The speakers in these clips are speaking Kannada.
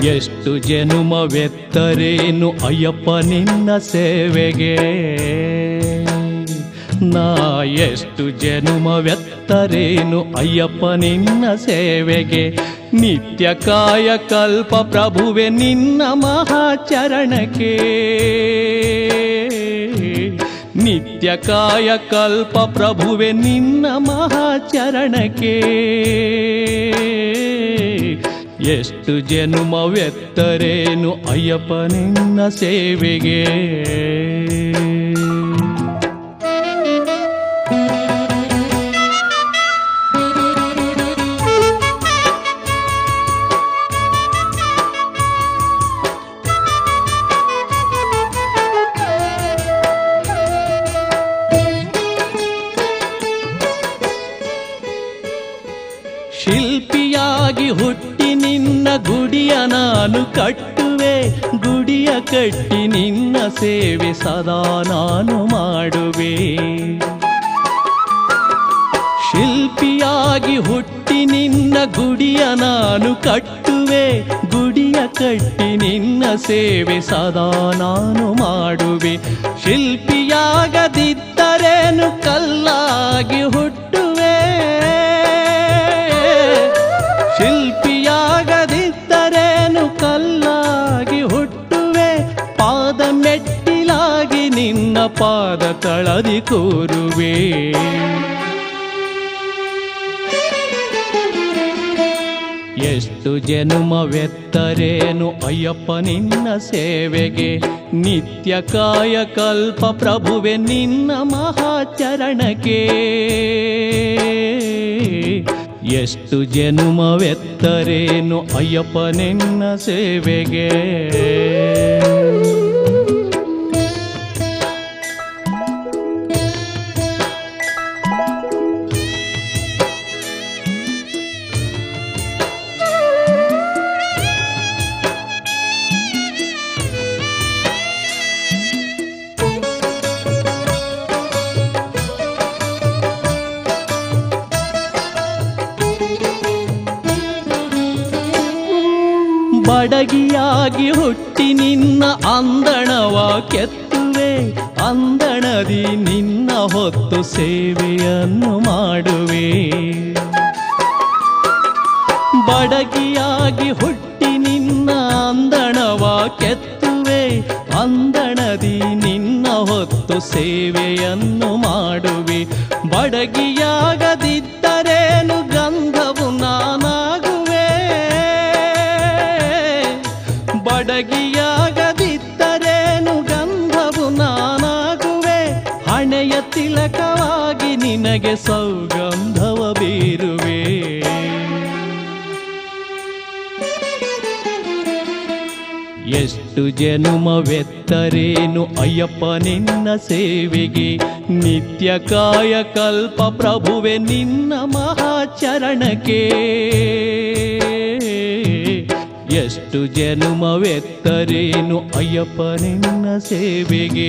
ಎಷ್ಟು ಜನುಮವೆತ್ತರೇನು ಅಯ್ಯಪ್ಪ ನಿನ್ನ ಸೇವೆಗೆ ನಾ ಎಷ್ಟು ಜನುಮವೆತ್ತರೇನು ಅಯ್ಯಪ್ಪ ನಿನ್ನ ಸೇವೆಗೆ ನಿತ್ಯ ಕಾಯ ಕಲ್ಪ ಪ್ರಭುವೆ ನಿನ್ನ ಮಹಾಚರಣಕ್ಕೆ ನಿತ್ಯ ಕಾಯ ಕಲ್ಪ ಪ್ರಭುವೆ ನಿನ್ನ ಮಹಾಚರಣಕ್ಕೆ ಎಷ್ಟು ಜನುಮವೆತ್ತರೇನು ಅಯ್ಯಪ್ಪ ನಿನ್ನ ಸೇವೆಗೆ ಶಿಲ್ಪಿಯಾಗಿ ಹುಟ್ಟಿ ನಿನ್ನ ಗುಡಿಯ ನಾನು ಕಟ್ಟುವೆ ಗುಡಿಯ ಕಟ್ಟಿ ನಿನ್ನ ಸೇವೆ ಸದಾ ನಾನು ಮಾಡುವೆ ಶಿಲ್ಪಿಯಾಗಿ ಹುಟ್ಟಿ ನಿನ್ನ ಗುಡಿಯ ನಾನು ಕಟ್ಟುವೆ ಗುಡಿಯ ಕಟ್ಟಿ ನಿನ್ನ ಸೇವೆ ಸದಾ ನಾನು ಮಾಡುವೆ ಶಿಲ್ಪಿಯಾಗದಿದ್ದರೇನು ಕಲ್ಲಾಗಿ ಹುಟ್ಟುವೆ ಶಿಲ್ಪಿಯಾಗದಿದ್ದರೇನು ಕಲ್ಲಾಗಿ ಹುಟ್ಟುವೆ ಪಾದ ಮೆಟ್ಟಿಲಾಗಿ ನಿನ್ನ ಪಾದ ತಳದಿ ಕೂರುವೆ ಎಷ್ಟು ಜನುಮವೆತ್ತರೇನು ಅಯ್ಯಪ್ಪ ನಿನ್ನ ಸೇವೆಗೆ ನಿತ್ಯ ಕಾಯ ಕಲ್ಪ ಪ್ರಭುವೆ ನಿನ್ನ ಮಹಾಚರಣಕ್ಕೆ ಎಷ್ಟು ಜನುಮವೆತ್ತರೇನು ಅಯ್ಯಪ್ಪ ನಿನ್ನ ಸೇವೆಗೆ ಬಡಗಿಯಾಗಿ ಹುಟ್ಟಿ ನಿನ್ನ ಅಂದಣವ ಕೆತ್ತುವೆ ಅಂದಣದಿ ನಿನ್ನ ಹೊತ್ತು ಸೇವೆಯನ್ನು ಮಾಡುವೆ ಬಡಗಿಯಾಗಿ ಹುಟ್ಟಿ ನಿನ್ನ ಅಂದಣವ ಕೆತ್ತುವೆ ಅಂದಣದಿ ನಿನ್ನ ಹೊತ್ತು ಸೇವೆಯನ್ನು ಮಾಡುವೆ ಬಡಗಿಯಾಗದಿದ್ದರೇನು ಗಂಧವು ನಾನಾಗುವೆ ಬಡಗಿಯಾಗದಿದ್ದರೇನು ಗಂಧವು ನಾನಾಗುವೆ ಹಣೆಯ ತಿಲಕವಾಗಿ ನಿನಗೆ ಸೌಗಂಧವ ಬೀರುವೆ ಎಷ್ಟು ಜನುಮವೆತ್ತರೇನು ಅಯ್ಯಪ್ಪ ನಿನ್ನ ಸೇವೆಗೆ ನಿತ್ಯ ಕಾಯ ಕಲ್ಪ ಪ್ರಭುವೆ ನಿನ್ನ ಮಹಾಚರಣಕ್ಕೆ ಎಷ್ಟು ಜನುಮವೆತ್ತರೇನು ಅಯ್ಯಪ್ಪ ನಿನ್ನ ಸೇವೆಗೆ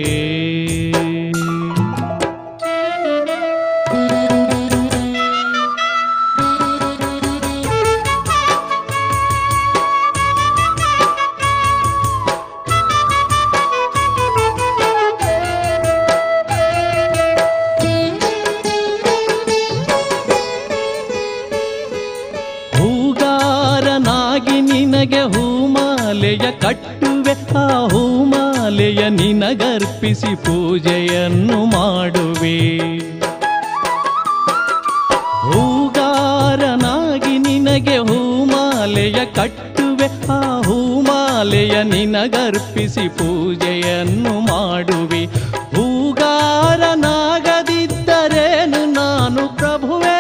ಹೂಗಾರನಾಗಿ ನಿನಗೆ ಹೂಮಾಲೆಯ ಕಟ್ಟುವೆ ಆ ಹೂಮಾಲೆಯ ನಿನಗರ್ಪಿಸಿ ಪೂಜೆಯನ್ನು ಮಾಡುವೆ ಹೂಗಾರನಾಗಿ ನಿನಗೆ ಹೂಮಾಲೆಯ ಕಟ್ಟುವೆ ಆ ಹೂಮಾಲೆಯ ನಿನಗರ್ಪಿಸಿ ಪೂಜೆಯನ್ನು ಮಾಡುವೆ ಹೂಗಾರನಾಗದಿದ್ದರೇನು ನಾನು ಪ್ರಭುವೇ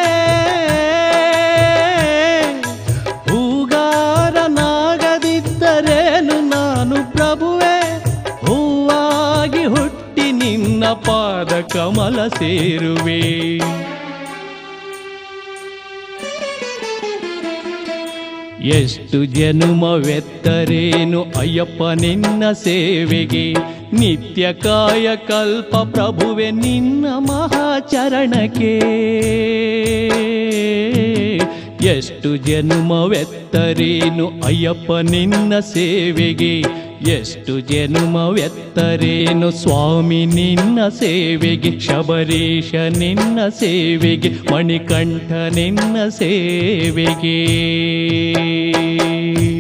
ಹೂಗಾರನಾಗದಿದ್ದರೇನು ನಾನು ಪ್ರಭುವೆ ಹೂವಾಗಿ ಹುಟ್ಟಿ ನಿನ್ನ ಪಾದ ಕಮಲ ಸೇರುವೆ ಎಷ್ಟು ಜನುಮವೆತ್ತರೇನು ಅಯ್ಯಪ್ಪ ನಿನ್ನ ಸೇವೆಗೆ ನಿತ್ಯ ಕಾಯ ಕಲ್ಪ ಪ್ರಭುವೆ ನಿನ್ನ ಮಹಾಚರಣಕ್ಕೆ ಎಷ್ಟು ಜನುಮವೆತ್ತರೇನು ಅಯ್ಯಪ್ಪ ನಿನ್ನ ಸೇವೆಗೆ ಎಷ್ಟು ಜನುಮವೆತ್ತರೇನು ಸ್ವಾಮಿ ನಿನ್ನ ಸೇವೆಗೆ ಶಬರೀಶ ನಿನ್ನ ಸೇವೆಗೆ ಮಣಿಕಂಠ ನಿನ್ನ ಸೇವೆಗೆ